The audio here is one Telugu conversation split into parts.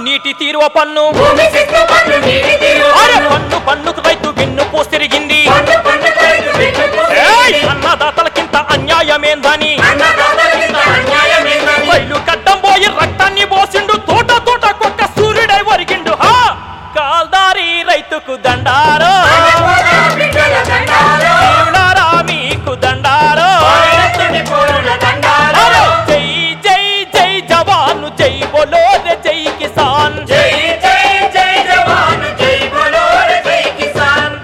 నీటి తీరువ పన్ను భూమి శిస్తు పన్ను నీటి తీరు అరే పన్ను పన్నుకు రైతు వెన్ను పోసిరిగింది పన్ను పన్ను రైతు వెన్నుకు ఏయ్! అన్నదాతలకింత అన్యాయమేందని అన్నదాతలకింత అన్యాయమేందని రైలు కట్టం పోయి రక్తాన్ని పోసిండు తోట తోట కుక్క సూర్యుడై వరిగిండు హా కాల్దారి రైతుకు దండారో అన్నపూర్ణ బిడ్డల దండాలు దేవుడారా మీకు దండారో భారతుని పూర్ణ దండాలు అరే! జై జై జై జవాను జై బోలో రే జై కిసాన్ జై జై జై జవాన్ జై బోలో రే జై కిసాన్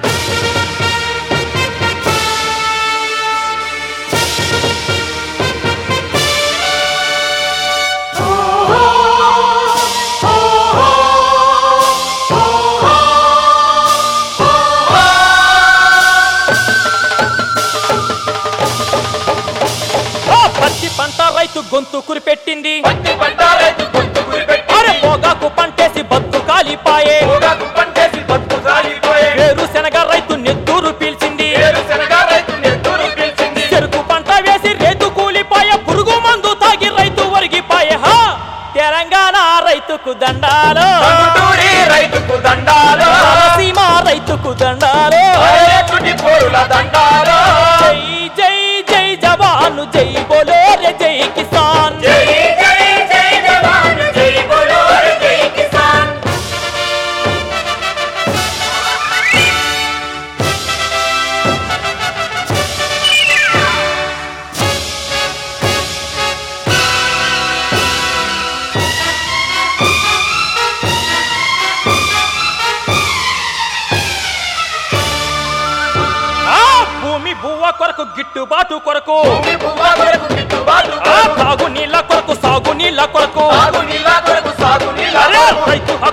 ఆ పత్తి పంట రైతు గొంతు కురిపెట్టింది పత్తి పంట రైతు గొంతు గురిపెట్టి అరే పొగాకు పంటేసి బతుకు కాలిపాయే పొగాకు పంటేసి బతుకు సాగిపోయే వేరు శనగ రైతు నెత్తూరు పీల్చింది వేరుశనగ రైతు నెత్తూరు పీల్చింది చెరుకు పంట వేసి రేతు కూలిపాయ పురుగు మందు తాగి రైతు ఒరిగిపాయే హా తెలంగాణ రైతుకు దండాలు టంగుటూరి రైతుకు దండాలు సీమ రైతుకు దండాలు పల్లెటుని పోరుల దండాలు జై జై జై జవాను జై బోలో రే జై కిసాన్ జై జై జై జవాన్ జై బోలో రే జై కిసాన్ ఆ భూమి భూవ కొరకు గిట్టుబాటు కొరకు భూమి పువ్వ కొరకు గిట్టుబాటు ఆ తాగు నీళ్ళ కొరకు సాగు నీళ్ళ కొరకు సాగు నీళ్ళ కొరకు సాగు నీళ్ళ అరే కొరకు రైతు